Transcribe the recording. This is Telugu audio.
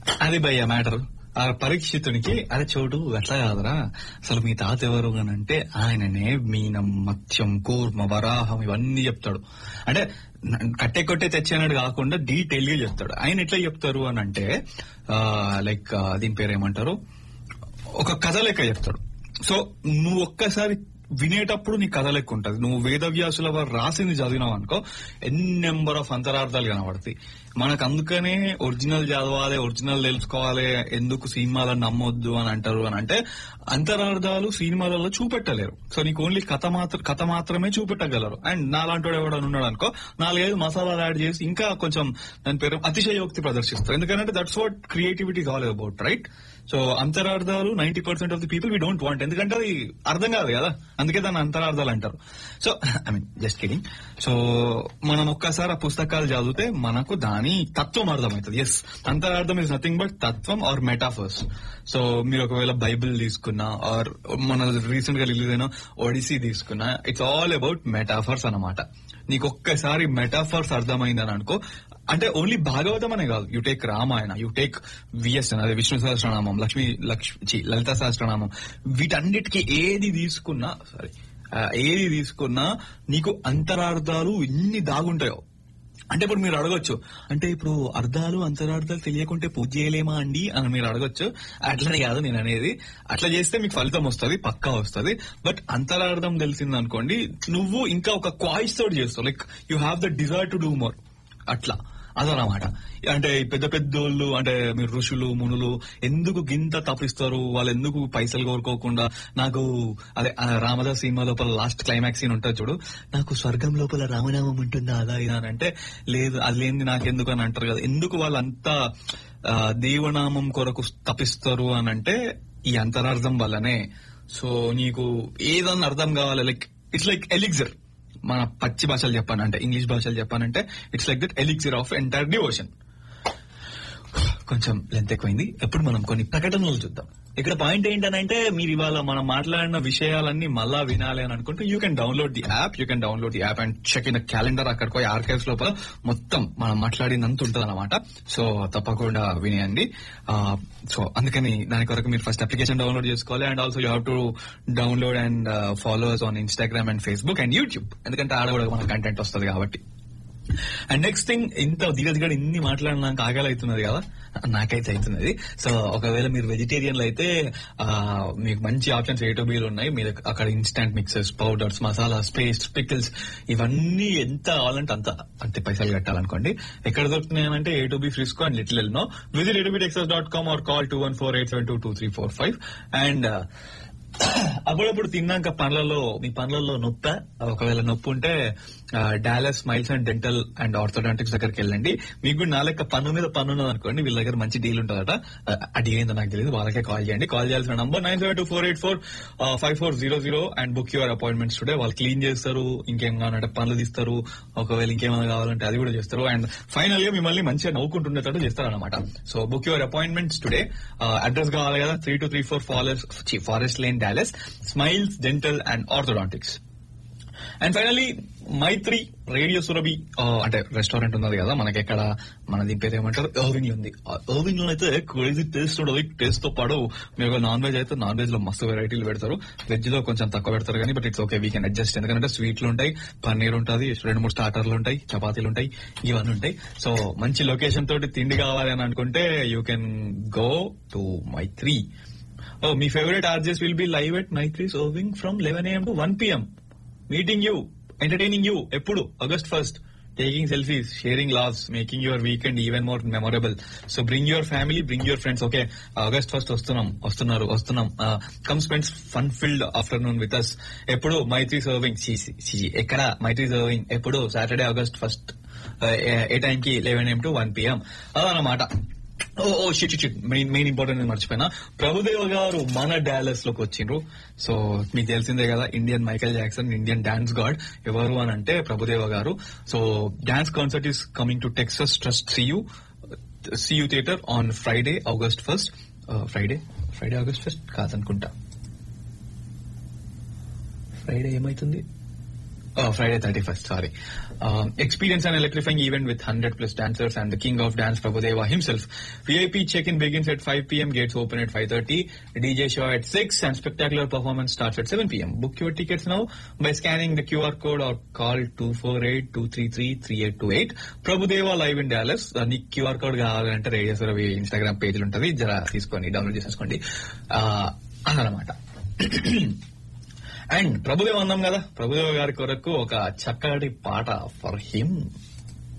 అది భయ్య మ్యాటర్ ఆ పరీక్షితునికి అరే చోటు అట్లా కాదురా అసలు మీ తాత ఎవరు అని అంటే ఆయననే మీనం మత్స్యం కూర్మ వరాహం ఇవన్నీ చెప్తాడు అంటే న- కట్టే కొట్టే తెచ్చానడు కాకుండా డీటెయిల్ గా చెప్తాడు ఆయన ఎట్లా చెప్తారు అని అంటే లైక్ దీని పేరు ఏమంటారు ఒక కథ లెక్క చెప్తాడు సో నువ్వు ఒక్కసారి వినేటప్పుడు నీ కథ లెక్క ఉంటది నువ్వు వేదవ్యాసుల వారు రాసింది చదివినావు అనుకో ఎన్ని నెంబర్ ఆఫ్ అంతరార్థాలు కనబడతాయి మనకు అందుకనే ఒరిజినల్ చదవాలి ఒరిజినల్ తెలుసుకోవాలి ఎందుకు సినిమాలను నమ్మొద్దు అని అంటారు అని అంటే అంతరార్థాలు సినిమాలలో చూపెట్టలేరు సో నీకు ఓన్లీ కథ మాత్రం కథ మాత్రమే చూపెట్టగలరు అండ్ నాలాంటి ఎవడని ఉన్నాడు అనుకో నాలుగైదు మసాలాలు యాడ్ చేసి ఇంకా కొంచెం దాని పేరు అతిశయోక్తి ప్రదర్శిస్తారు ఎందుకంటే దట్స్ వాట్ క్రియేటివిటీ కావాలి అబౌట్ రైట్ సో అంతరార్థాలు ninety percent of the people we don't want ఎందుకంటే అది అర్థం కాదు కదా అందుకే దాన్ని అంతరార్థాలు అంటారు so I mean just kidding so మనం ఒక్కసారి ఆ పుస్తకాలు చదివితే మనకు దాని తత్వం అర్థమవుతుంది ఎస్ అంతరార్థం ఇస్ నథింగ్ బట్ తత్వం ఆర్ మెటాఫర్స్ సో మీరు ఒకవేళ బైబిల్ తీసుకున్నా ఆర్ మన రీసెంట్ గా రిలీజ్ అయిన ఒడిసీ తీసుకున్నా ఇట్స్ ఆల్ అబౌట్ మెటాఫర్స్ అన్నమాట నీకు ఒక్కసారి మెటాఫర్స్ అర్థమైందని అనుకో అంటే ఓన్లీ భాగవతం అనే కాదు you take Ramayana you take విఎస్ అదే విష్ణు సహస్రనామం లక్ష్మి లక్ష్మి లలిత సహస్రనామం వీటన్నిటికీ ఏది తీసుకున్నా సారీ ఏది తీసుకున్నా నీకు అంతరార్థాలు ఎన్ని దాగుంటాయో అంటే ఇప్పుడు మీరు అడగొచ్చు అంటే ఇప్పుడు అర్థాలు అంతరార్థాలు తెలియకుంటే పూజ చేయలేమా అండి అని మీరు అడగొచ్చు అట్లనే కాదు నేను అనేది అట్లా చేస్తే మీకు ఫలితం వస్తుంది పక్కా వస్తుంది బట్ అంతరార్థం తెలిసింది అనుకోండి నువ్వు ఇంకా ఒక క్వాయిస్ తోటి చేస్తావు like you have the desire to do more అట్లా అదనమాట అంటే ఈ పెద్ద పెద్దోళ్ళు అంటే మీరు ఋషులు మునులు ఎందుకు గింత తప్పిస్తారు వాళ్ళు ఎందుకు పైసలు కోరుకోకుండా నాకు అదే ఆ రామదాస్ సినిమా లోపల లాస్ట్ క్లైమాక్స్ సీన్ ఉంటుంది చూడు నాకు స్వర్గం లోపల రామనామం ఉంటుందా అలా ఇలా అని అంటే లేదు అది లేనిది నాకెందుకు అని అంటారు కదా ఎందుకు వాళ్ళంతా ఆ, దేవనామం కొరకు తప్పిస్తారు అని అంటే ఈ అంతరార్థం వల్లనే సో నీకు ఏదన్నా అర్థం కావాలి లైక్ ఇట్స్ లైక్ ఎలిగ్జర్ మన పచ్చి భాషలు చెప్పానంటే ఇంగ్లీష్ భాషలు చెప్పానంటే it's like that elixir of entire devotion కొంచెం లెంత్ ఎక్కువైంది ఎప్పుడు మనం కొన్ని ప్రకటనలు చూద్దాం ఇక్కడ పాయింట్ ఏంటనంటే మీరు ఇవాళ మనం మాట్లాడిన విషయాలన్నీ మళ్ళా వినాలి అని అనుకుంటే you can download the app you can download the app and check in calendar అక్కడ పోయి ఆర్కైవ్స్ లోపల మొత్తం మనం మాట్లాడినంత ఉంటుంది అనమాట సో తప్పకుండా వినేయండి సో అందుకని దాని కొరకు మీరు ఫస్ట్ అప్లికేషన్ డౌన్లోడ్ చేసుకోవాలి and also you have to download and followers on Instagram and Facebook and YouTube ఎందుకంటే ఆడ కూడా మన కంటెంట్ వస్తుంది కాబట్టి అండ్ నెక్స్ట్ థింగ్ ఇంత దిగ దిగడ ఇన్ని మాట్లాడినాక ఆకలి అవుతున్నది కదా నాకైతే అవుతున్నది సో ఒకవేళ మీరు వెజిటేరియన్లు అయితే ఆ, మీకు మంచి ఆప్షన్స్ ఏటోబీలు ఉన్నాయి మీరు అక్కడ instant mixers powders masalas paste pickles ఇవన్నీ ఎంత కావాలంటే అంత అంతే పైసలు కట్టాలనుకోండి ఎక్కడ దొరుకుతున్నాయనంటే A2B Frisco and little Elm visit A2B Texas dot com or call two one four eight seven two two three four five and అప్పుడప్పుడు తిన్నాక పండ్లలో మీ పండ్లలో నొప్ప ఒకవేళ నొప్పి ఉంటే Dallas Smiles and dental and orthodontics దగ్గరికి వెళ్ళండి మీకు కూడా నా లెక్క పన్ను మీద పన్ను ఉన్నది అనుకోండి వీళ్ళ దగ్గర మంచి డీల్ ఉంటుందట ఆ డీల్ ఏందో నాకు తెలియదు వాళ్ళకే కాల్ చేయండి కాల్ చేయాల్సిన number nine seven two four eight four five four zero zero and book your appointments today వాళ్ళు క్లీన్ చేస్తారు ఇంకేం కావాలంటే పనులు తీస్తారు ఒకవేళ ఇంకేమైనా కావాలంటే అది కూడా చేస్తారు అండ్ ఫైనల్ గా మిమ్మల్ని మంచిగా నవ్వుకుంటుండేటట్టు చేస్తారు అనమాట so book your appointments today address కావాలి కదా three two three four forest forest lane Dallas Smiles dental and orthodontics and finally Maitri radio Surabhi ఆ, అంటే రెస్టారెంట్ ఉన్నది కదా మనకి ఎక్కడ మన దీని పేరు ఏమంటారు ఎర్వింగ్ ఉంది ఎర్వింగ్ లో అయితే క్రేజీ టేస్ట్ ఉండదు టేస్ట్ తో పాటు మీరు నాన్ వెజ్ అయితే నాన్ వెజ్ లో మస్తు వెరైటీలు పెడతారు వెజ్ లో కొంచెం తక్కువ పెడతారు కానీ but it's okay we can adjust ఎందుకంటే స్వీట్లు ఉంటాయి పన్నీర్ ఉంటుంది రెండు మూడు స్టార్టర్లు ఉంటాయి చపాతీలు ఉంటాయి ఇవన్నీ ఉంటాయి సో మంచి లొకేషన్ తోటి తిండి కావాలి అని అనుకుంటే you can go to Maitri oh మీ favourite RJs will be live at Maitri serving from eleven AM to one PM meeting you entertaining you ఎప్పుడు August first taking selfies sharing laughs making your weekend even more memorable so bring your family bring your friends okay August first వస్తున్నాం వస్తున్నారు వస్తున్నాం come spends fun filled afternoon with us ఎప్పుడు మైత్రి సర్వింగ్ ఎక్కడ మైత్రి సర్వింగ్ ఎప్పుడు సాటర్డే ఆగస్ట్ ఫస్ట్ ఏ టైం కి eleven AM to one PM అదనమాట oh oh shit shit main main important నేను మర్చిపోయినా ప్రభుదేవ గారు మన డాలస్ లోకి వచ్చిండ్రు సో మీకు తెలిసిందే కదా Indian Michael Jackson Indian dance god ఎవరు అని అంటే Prabhudeva garu so dance concert is coming to Texas trust CU CU theatre on Friday August first Friday Friday August first కాదనుకుంటా ఫ్రైడే ఏమైతుంది Friday thirty first sorry experience and electrifying event with hundred plus dancers and the king of dance Prabhudeva himself VIP check in begins at five PM gates open at five thirty DJ show at six and spectacular performance starts at seven PM book your tickets now by scanning the QR code or call two four eight two three three three eight two eight Prabhudeva live in Dallas నీకు క్యూఆర్ కోడ్ కావాలంటే రేడియస్ రవి ఇన్స్టాగ్రామ్ పేజ్ ఉంటుంది జర తీసుకొని డౌన్లోడ్ చేసేసుకోండి అదనమాట అండ్ ప్రభుదేవ్ అన్నాం కదా ప్రభుదేవ్ గారి కొరకు ఒక చక్కటి పాట ఫర్ హిమ్